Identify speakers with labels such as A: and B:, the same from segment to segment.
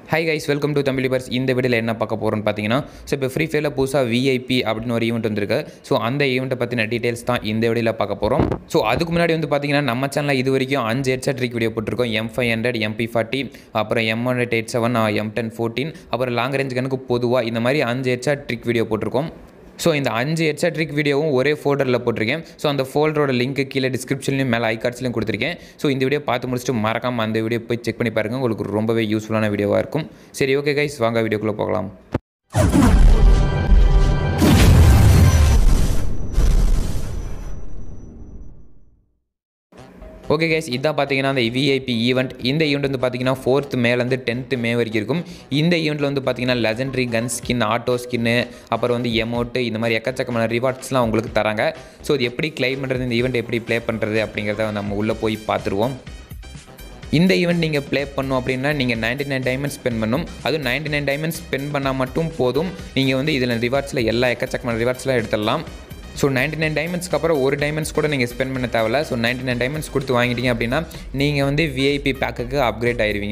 A: high guys welcome to Tamil பர்ஸ் இந்த வீடியோவில் என்ன பார்க்க போகிறோம்னு பார்த்தீங்கன்னா ஸோ இப்போ ஃப்ரீ ஃபயரில் புதுசாக விஐபி அப்படின்னு ஒரு ஈவெண்ட் வந்திருக்கு ஸோ அந்த ஈவெண்ட்டை பற்றின டீட்டெயில்ஸ் தான் இந்த வீடியோவில் பார்க்க போகிறோம் ஸோ அதுக்கு முன்னாடி வந்து பார்த்தீங்கன்னா நம்ம சேனலில் இது வரைக்கும் அஞ்சு ஹெட்செட் ட்ரிக் வீடியோ போட்டிருக்கோம் M five hundred MB forty அப்புறம் M one eight seven M ten fourteen அப்புறம் லாங் ரேஞ்ச் கணக்கு பொதுவாக இந்த மாதிரி அஞ்சு ஹெட்செட் ட்ரிக் வீடியோ போட்டிருக்கோம் ஸோ இந்த அஞ்சு ஹெட்செட் ட்ரிக் வீடியோவும் ஒரே ஃபோல்டரில் போட்டிருக்கேன் ஸோ அந்த ஃபோல்டரோட லிங்க் கீழே டிஸ்கிரிப்ஷன்லையும் மேலே ஐகார்ட்ஸ்லையும் கொடுத்துருக்கேன் ஸோ இந்த வீடியோ பார்த்து முடிச்சுட்டு மறக்காமல் அந்த வீடியோ போய் செக் பண்ணி பாருங்கள் உங்களுக்கு ரொம்பவே யூஸ்ஃபுல்லான வீடியோவாக இருக்கும் சரி ஓகே கைஸ் வாங்க வீடியோக்குள்ளே போகலாம் ஓகே கேஸ் இதான் பார்த்தீங்கன்னா அந்த விஐபி ஈவெண்ட் இந்த ஈவெண்ட் வந்து பார்த்தீங்கன்னா ஃபோர்த் மேலேருந்து டென்த்து மே வரைக்கும் இருக்கும் இந்த ஈவெண்ட்டில் வந்து பார்த்தீங்கன்னா legendary gun skin auto skin அப்புறம் வந்து எமௌண்ட்டு இந்த மாதிரி எக்கச்சக்கமான ரிவார்ட்ஸ்லாம் உங்களுக்கு தராங்க ஸோ இது எப்படி கிளைம் பண்ணுறது இந்த ஈவெண்ட் எப்படி ப்ளே பண்ணுறது அப்படிங்கிறத நம்ம உள்ளே போய் பார்த்துருவோம் இந்த ஈவெண்ட் நீங்கள் ப்ளே பண்ணணும் அப்படின்னா நீங்கள் நைன்டி நைன் டைமண்ட் ஸ்பெண்ட் பண்ணணும் அதுவும் நைன்டி நைன் டைமண்ட் ஸ்பெண்ட் பண்ணால் மட்டும் போதும் நீங்கள் வந்து இதில் ரிவார்ட்ஸில் எல்லா எக்கச்சக்கமான ரிவார்ட்ஸ்லாம் எடுத்துடலாம் ஸோ நைன்டி நைன் டைமண்ட்ஸ்க்கு அப்புறம் ஒரு டைமண்ட்ஸ் கூட நீங்கள் ஸ்பெண்ட் பண்ண தேவையில்ல ஸோ நைன்டி நைன் டைமண்ட்ஸ் கொடுத்து வாங்கிட்டீங்க அப்படின்னா நீங்கள் வந்து விஐபி பேக்குக்கு அப்கிரேட் ஆயிருவீங்க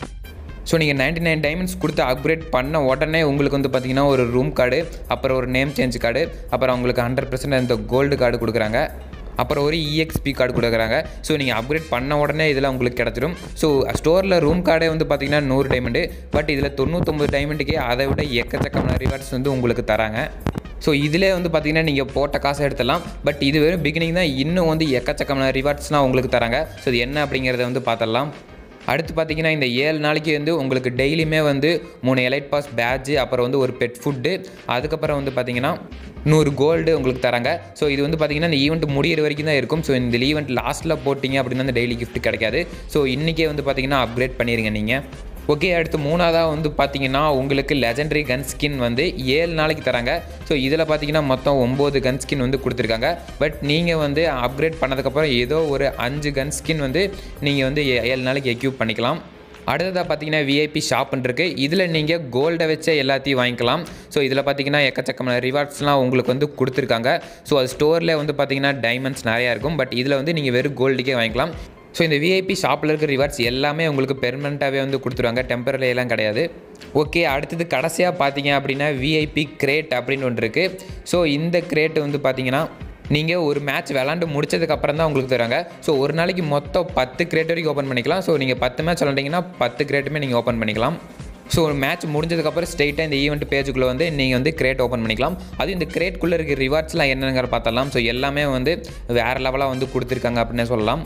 A: ஸோ நீங்கள் நைன்டி நைன் டைமண்ட்ஸ் கொடுத்து அப்கிரேட் பண்ண உடனே உங்களுக்கு வந்து பார்த்தீங்கன்னா ஒரு ரூம் கார்டு அப்புறம் ஒரு நேம் சேஞ்ச் கார்டு அப்புறம் உங்களுக்கு ஹண்ட்ரட் பர்சன்ட் அந்த கோல்டு கார்டு கொடுக்குறாங்க அப்புறம் ஒரு இஎக்ஸ்பி கார்டு கொடுக்குறாங்க ஸோ நீங்கள் அப்கிரேட் பண்ண உடனே இதில் உங்களுக்கு கிடச்சிடும் ஸோ ஸ்டோரில் ரூம் கார்டே வந்து பார்த்தீங்கன்னா நூறு டைமண்டு பட் இதில் தொண்ணூத்தொம்பது டைமண்டுக்கே அதை விட எக்கச்சக்கமான ரிவார்ட்ஸ் வந்து உங்களுக்கு தராங்க ஸோ இதிலே வந்து பார்த்தீங்கன்னா நீங்கள் போட்ட காசை எடுத்துடலாம் பட் இது வெறும் பிகினிங் தான் இன்னும் வந்து எக்கச்சக்கமான ரிவார்ட்ஸ்லாம் உங்களுக்கு தராங்க ஸோ இது என்ன அப்படிங்கிறத வந்து பார்த்துடலாம் அடுத்து பார்த்தீங்கன்னா இந்த ஏழு நாளைக்கு வந்து உங்களுக்கு டெய்லியுமே வந்து மூணு எலைட் பாஸ் பேட்ஜு அப்புறம் வந்து ஒரு பெட் ஃபுட்டு அதுக்கப்புறம் வந்து பார்த்தீங்கன்னா நூறு கோல்டு உங்களுக்கு தராங்க ஸோ இது வந்து பார்த்தீங்கன்னா இந்த ஈவெண்ட் முடியிற வரைக்கும் தான் இருக்கும் ஸோ இந்த ஈவெண்ட் லாஸ்ட்டில் போட்டிங்க அப்படின்னா அந்த டெய்லி கிஃப்ட் கிடைக்காது ஸோ இன்றைக்கே வந்து பார்த்தீங்கன்னா அப்கிரேட் பண்ணிடுங்க நீங்கள் ஓகே அடுத்து மூணாவதாக வந்து பார்த்தீங்கன்னா உங்களுக்கு லெஜண்டரி கன் ஸ்கின் வந்து ஏழு நாளைக்கு தராங்க ஸோ இதில் பார்த்தீங்கன்னா மொத்தம் ஒம்பது கன் ஸ்கின் வந்து கொடுத்துருக்காங்க பட் நீங்கள் வந்து அப்கிரேட் பண்ணதுக்கப்புறம் ஏதோ ஒரு அஞ்சு கன் ஸ்கின் வந்து நீங்கள் வந்து ஏ- ஏழு நாளைக்கு எக்யூப் பண்ணிக்கலாம் அடுத்ததாக பார்த்தீங்கன்னா விஐபி ஷாப்னு இருக்குது இதில் நீங்கள் கோல்டை வச்ச எல்லாத்தையும் வாங்கிக்கலாம் ஸோ இதில் பார்த்தீங்கன்னா எக்கச்சக்கமான ரிவார்ட்ஸ்லாம் உங்களுக்கு வந்து கொடுத்துருக்காங்க ஸோ அது ஸ்டோரில் வந்து பார்த்தீங்கன்னா டைமண்ட்ஸ் நிறையா இருக்கும் பட் இதில் வந்து நீங்கள் வெறும் கோல்டுக்கே வாங்கிக்கலாம் ஸோ இந்த விஐபி ஷாப்பில் இருக்க ரிவார்ட்ஸ் எல்லாமே உங்களுக்கு பெர்மனண்ட்டாகவே வந்து கொடுத்துருவாங்க டெம்பரரி எல்லாம் கிடையாது ஓகே அடுத்தது கடைசியாக பார்த்தீங்க அப்படின்னா விஐபி கிரேட் அப்படின்னு ஒன்று இருக்குது ஸோ இந்த கிரேட் வந்து பார்த்தீங்கன்னா நீங்கள் ஒரு மேட்ச் விளாண்டு முடிச்சதுக்கப்புறம் தான் உங்களுக்கு தராங்க ஸோ ஒரு நாளைக்கு மொத்தம் பத்து கிரேட் வரைக்கும் ஓப்பன் பண்ணிக்கலாம் ஸோ நீங்கள் பத்து மேட்ச் விளாண்டிங்கன்னா பத்து கிரேட்டுமே நீங்கள் ஓப்பன் பண்ணிக்கலாம் ஸோ ஒரு மேட்ச் முடிஞ்சதுக்கப்புறம் ஸ்ட்ரெயிட்டாக இந்த ஈவெண்ட் பேஜுக்குள்ளே வந்து நீங்கள் வந்து கிரேட் ஓப்பன் பண்ணிக்கலாம் அது இந்த கிரேட்குள்ளே இருக்க ரிவார்ட்ஸ்லாம் என்னங்கிற பார்த்தலாம் ஸோ எல்லாமே வந்து வேறு லெவலாக வந்து கொடுத்துருக்காங்க அப்படின்னே சொல்லலாம்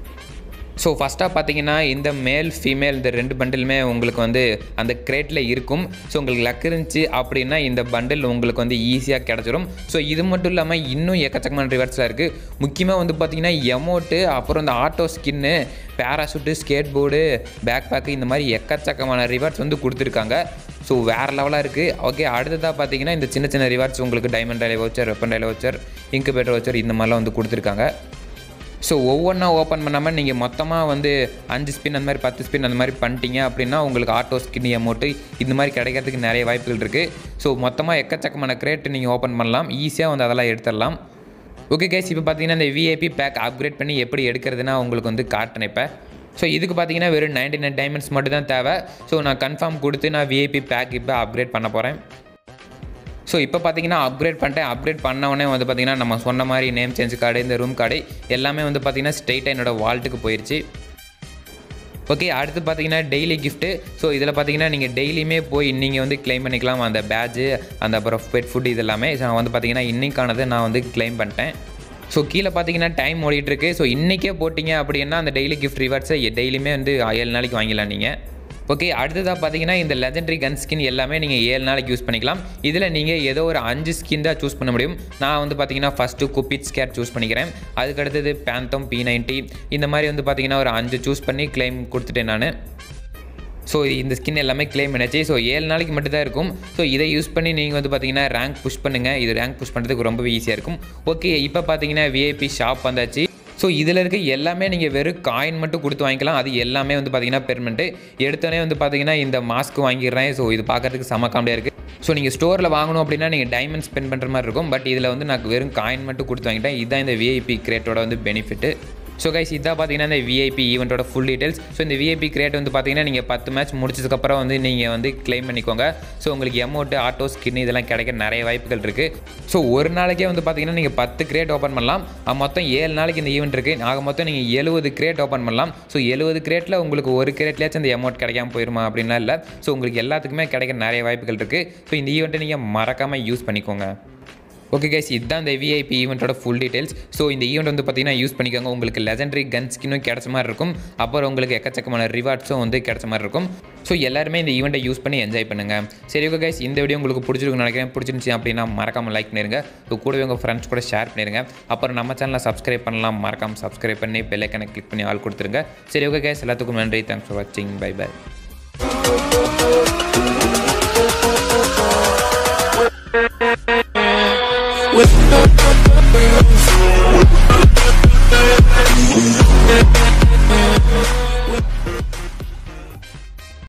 A: ஸோ ஃபஸ்ட்டாக பார்த்தீங்கன்னா இந்த மேல் ஃபீமேல் இந்த ரெண்டு பண்டிலுமே உங்களுக்கு வந்து அந்த கிரேட்டில் இருக்கும் ஸோ உங்களுக்கு லக் இருந்துச்சு அப்படின்னா இந்த பண்டில் உங்களுக்கு வந்து ஈஸியாக கிடச்சிரும் ஸோ இது மட்டும் இல்லாமல் இன்னும் எக்கச்சக்கமான ரிவார்ட்ஸ்லாம் இருக்குது முக்கியமாக வந்து பார்த்தீங்கன்னா எமௌண்ட்டு அப்புறம் இந்த auto skin parachute skate board backpack இந்த மாதிரி எக்கச்சக்கமான ரிவார்ட்ஸ் வந்து கொடுத்துருக்காங்க ஸோ வேறு லெவலாக இருக்குது ஓகே அடுத்ததாக பார்த்தீங்கன்னா இந்த சின்ன சின்ன ரிவார்ட்ஸ் உங்களுக்கு டைமண்ட் டைல வச்சர் வெப்பன் டைல வச்சர் இன்குபேட்டர் வச்சர் இந்த மாதிரிலாம் வந்து கொடுத்துருக்காங்க ஸோ ஒவ்வொன்றா ஓப்பன் பண்ணாமல் நீங்கள் மொத்தமாக வந்து அஞ்சு ஸ்பின் அந்த மாதிரி பத்து ஸ்பின் அந்த மாதிரி பண்ணிட்டீங்க அப்படின்னா உங்களுக்கு ஆட்டோ ஸ்கின் அமௌண்ட்டு இந்த மாதிரி கிடைக்கிறதுக்கு நிறைய வாய்ப்புகள் இருக்குது ஸோ மொத்தமாக எக்கச்சக்கமான கிரேட் நீங்கள் ஓப்பன் பண்ணலாம் ஈஸியாக வந்து அதெல்லாம் எடுத்துடலாம் ஓகே கேஸ் இப்போ பார்த்தீங்கன்னா இந்த விஐபி பேக் அப்கிரேட் பண்ணி எப்படி எடுக்கிறதுனா உங்களுக்கு வந்து காட்டுனேன் இப்போ ஸோ இதுக்கு பார்த்தீங்கன்னா வெறும் நைன்டி நைன் டைமண்ட்ஸ் மட்டும் தான் தேவை ஸோ நான் கன்ஃபார்ம் கொடுத்து நான் விஐபி பேக் இப்போ அப்கிரேட் பண்ண போகிறேன் ஸோ இப்போ பார்த்தீங்கன்னா அப்கிரேட் பண்ணிட்டேன் அப்கிரேட் பண்ணவொடனே வந்து பார்த்தீங்கன்னா நம்ம சொன்ன மாதிரி நேம் சேஞ்ச் கார்டு இந்த ரூம் கார்டு எல்லாமே வந்து பார்த்தீங்கன்னா ஸ்ட்ரெயிட்டாக என்னோட வால்ட்டுக்கு போயிடுச்சு ஓகே அடுத்து பார்த்தீங்கன்னா டெய்லி கிஃப்ட்டு ஸோ இதில் பார்த்தீங்கன்னா நீங்கள் டெய்லியுமே போய் நீங்கள் வந்து க்ளைம் பண்ணிக்கலாம் அந்த பேட்ஜு அந்த அப்புறம் பெட் ஃபுட் இது எல்லாமே ஸோ வந்து பார்த்தீங்கன்னா இன்னைக்கானது நான் வந்து க்ளைம் பண்ணிட்டேன் ஸோ கீழே பார்த்தீங்கன்னா டைம் ஓடிட்டுருக்கு ஸோ இன்றைக்கே போட்டிங்க அப்படின்னா அந்த டெய்லி கிஃப்ட் ரிவார்ட்ஸை டெய்லியுமே வந்து ஏழு நாளைக்கு வாங்கிடலாம் நீங்கள் ஓகே அடுத்ததாக பார்த்தீங்கன்னா இந்த லெஜண்டரி கன் ஸ்கின் எல்லாமே நீங்கள் ஏழு நாளைக்கு யூஸ் பண்ணிக்கலாம் இதில் நீங்கள் ஏதோ ஒரு அஞ்சு ஸ்கின் தான் சூஸ் பண்ண முடியும் நான் வந்து பார்த்தீங்கன்னா ஃபஸ்ட்டு குப்பிட் ஸ்கேர் சூஸ் பண்ணிக்கிறேன் அதுக்கு அடுத்தது பேந்தம் பி நைன்ட்டி இந்த மாதிரி வந்து பார்த்தீங்கன்னா ஒரு அஞ்சு சூஸ் பண்ணி கிளைம் கொடுத்துட்டேன் நான் ஸோ இந்த ஸ்கின் எல்லாமே கிளைம் பண்ணியாச்சு ஸோ ஏழு நாளைக்கு மட்டும் தான் இருக்கும் ஸோ இதை யூஸ் பண்ணி நீங்கள் வந்து பார்த்தீங்கன்னா ரேங்க் புஷ் பண்ணுங்கள் இது ரேங்க் புஷ் பண்ணுறதுக்கு ரொம்பவே ஈஸியாக இருக்கும் ஓகே இப்போ பார்த்தீங்கன்னா விஐபி ஷாப் வந்தாச்சு ஸோ இதில் இருக்க எல்லாமே நீங்கள் வெறும் காயின் மட்டும் கொடுத்து வாங்கிக்கலாம் அது எல்லாமே வந்து பார்த்தீங்கன்னா பெர்மெண்ட்டு எடுத்தோடனே வந்து பார்த்தீங்கன்னா இந்த மாஸ்க் வாங்கிடுறேன் ஸோ இது பார்க்கறதுக்கு செம காமெடியாக இருக்குது ஸோ நீங்கள் ஸ்டோரில் வாங்கணும் அப்படின்னா நீங்கள் டைமண்ட் ஸ்பெண்ட் பண்ணுற மாதிரி இருக்கும் பட் இதில் வந்து நான் வெறும் காயின் மட்டும் கொடுத்து வாங்கிட்டேன் இதுதான் இந்த விஐபி கிரேட்டோட வந்து பெனிஃபிட்டு ஸோ கைஸ் இதான் பார்த்தீங்கன்னா இந்த விஐபி ஈவெண்ட்டோட ஃபுல் டீடைல்ஸ் ஸோ இந்த விஐபி கிரியேட் வந்து பார்த்தீங்கன்னா நீங்கள் பத்து மேட்ச் முடிச்சதுக்கப்புறம் வந்து நீங்கள் வந்து க்ளைம் பண்ணிக்கோங்க ஸோ உங்களுக்கு எமௌண்ட்டு ஆட்டோ ஸ்கின் இதெல்லாம் கிடைக்க நிறைய வாய்ப்புகள் இருக்குது ஸோ ஒரு நாளைக்கே வந்து பார்த்தீங்கன்னா நீங்கள் பத்து கிரேட் ஓப்பன் பண்ணலாம் அஹ் மொத்தம் ஏழு நாளைக்கு இந்த ஈவெண்ட் இருக்குது ஆக மொத்தம் நீங்கள் எழுபது கிரேட் ஓப்பன் பண்ணலாம் ஸோ எழுபது கிரேட்டில் உங்களுக்கு ஒரு கிரேட்லேயாச்சும் இந்த அமௌண்ட் கிடைக்காம போயிருமா அப்படின்லாம் இல்லை ஸோ உங்களுக்கு எல்லாத்துக்குமே கிடைக்க நிறைய வாய்ப்புகள் இருக்குது ஸோ இந்த ஈவெண்ட்டை நீங்கள் மறக்காமல் யூஸ் பண்ணிக்கோங்க ஓகே கைஸ் இதுதான் இந்த விஐபி ஈவெண்ட்டோட ஃபுல் டீடைல்ஸ் ஸோ இந்த ஈவெண்ட் வந்து பார்த்தீங்கன்னா யூஸ் பண்ணிக்கோங்க உங்களுக்கு லெஜண்டரி கன் ஸ்கின்னும் கிடைச்ச மாதிரி இருக்கும் அப்புறம் உங்களுக்கு எக்கச்சக்கமான ரிவார்ட்ஸும் வந்து கிடைச்ச மாதிரி இருக்கும் ஸோ எல்லாருமே இந்த ஈவெண்ட்டை யூஸ் பண்ணி என்ஜாய் பண்ணுங்கள் சரி ஓகே கைஸ் இந்த வீடியோ உங்களுக்கு பிடிச்சிருக்குன்னு நினைக்கிறேன் பிடிச்சிருந்துச்சி அப்படின்னா மறக்காமல் லைக் பண்ணிருங்க ஸோ கூடவே உங்கள் ஃப்ரெண்ட்ஸ் கூட ஷேர் பண்ணிருங்க அப்புறம் நம்ம சேனலை சப்ஸ்கிரைப் பண்ணலாம் மறக்காமல் சப்ஸ்கிரைப் பண்ணி பெல்லைக்கனை கிளிக் பண்ணி ஆள் கொடுத்துருங்க சரி ஓகே கைஸ் எல்லாத்துக்கும் நன்றி தேங்க்ஸ் ஃபார் வாட்சிங் பை பை
B: with